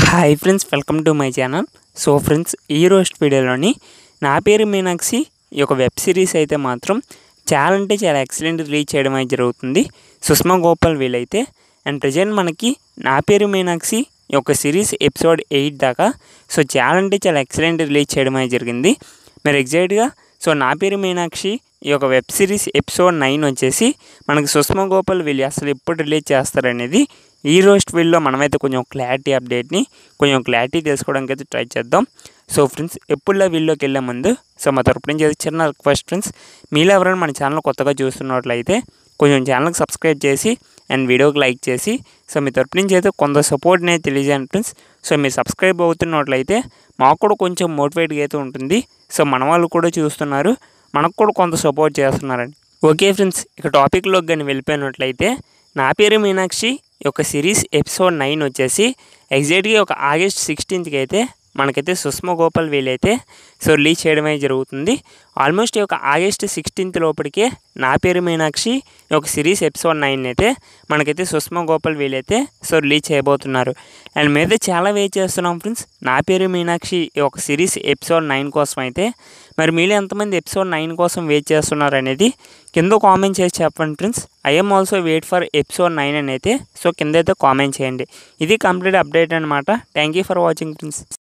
hi friends welcome to my channel so friends ఈ రోజు వీడియోలోని నా పేరు మీనాక్షి ఈ యొక్క వెబ్ సిరీస్ అయితే మాత్రం చాలా అంటే చాలా ఎక్సలెంట్ రిలీజ్ చేయడం అయితే జరుగుతుంది సుష్మా గోపాల్ వీలైతే అండ్ ప్రజెంట్ మనకి నా పేరు మీనాక్షి ఈ యొక్క సిరీస్ ఎపిసోడ్ ఎయిట్ దాకా సో చాలా అంటే చాలా ఎక్సలెంట్ రిలీజ్ చేయడం అయితే జరిగింది మీరు ఎగ్జాక్ట్గా సో నా పేరు మీనాక్షి ఈ యొక్క వెబ్ సిరీస్ ఎపిసోడ్ నైన్ వచ్చేసి మనకి సుష్మా గోపాల్ వీళ్ళు అసలు ఎప్పుడు రిలీజ్ చేస్తారనేది ఈ రోజు వీడియోలో మనమైతే కొంచెం క్లారిటీ అప్డేట్ని కొంచెం క్లారిటీ తెలుసుకోవడానికి అయితే ట్రై చేద్దాం సో ఫ్రెండ్స్ ఎప్పుడులా వీడియోకి వెళ్ళే ముందు సో మా తరపు నుంచి అయితే చిన్న రిక్వెస్ట్ ఫ్రెండ్స్ మీలో ఎవరైనా మన ఛానల్ కొత్తగా చూస్తున్నట్లయితే కొంచెం ఛానల్కి సబ్స్క్రైబ్ చేసి అండ్ వీడియోకి లైక్ చేసి సో మీ తరపు నుంచి అయితే కొంత సపోర్ట్ని అయితే తెలియజేయండి ఫ్రెండ్స్ సో మీరు సబ్స్క్రైబ్ అవుతున్నట్లయితే మాకు కూడా కొంచెం మోటివేట్గా అయితే ఉంటుంది సో మన వాళ్ళు కూడా చూస్తున్నారు మనకు కూడా కొంత సపోర్ట్ చేస్తున్నారండి ఓకే ఫ్రెండ్స్ ఇక టాపిక్లోకి కానీ వెళ్ళిపోయినట్లయితే నా పేరు మీనాక్షి ఈ యొక్క సిరీస్ ఎపిసోడ్ నైన్ వచ్చేసి ఎగ్జాక్ట్గా ఒక ఆగస్ట్ సిక్స్టీన్త్కి అయితే మనకైతే సుష్మా గోపాల్ వీలైతే సో రిలీజ్ చేయడమే జరుగుతుంది ఆల్మోస్ట్ ఈ యొక్క ఆగస్ట్ సిక్స్టీన్త్ లోపలికే నా పేరు మీనాక్షి ఈ యొక్క సిరీస్ ఎపిసోడ్ నైన్ అయితే మనకైతే సుష్మా గోపాల్ వీలైతే సో రిలీజ్ చేయబోతున్నారు అండ్ మీద చాలా వెయిట్ చేస్తున్నాం ఫ్రెండ్స్ నా పేరు మీనాక్షి ఈ యొక్క సిరీస్ ఎపిసోడ్ నైన్ కోసం అయితే మరి మీరు ఎంతమంది ఎపిసోడ్ నైన్ కోసం వెయిట్ చేస్తున్నారు అనేది కింద కామెంట్ చేసి చెప్పండి friends I'm also wait for episode nine అని అయితే సో కింద అయితే కామెంట్ చేయండి ఇది కంప్లీట్ అప్డేట్ అనమాట thank you for watching friends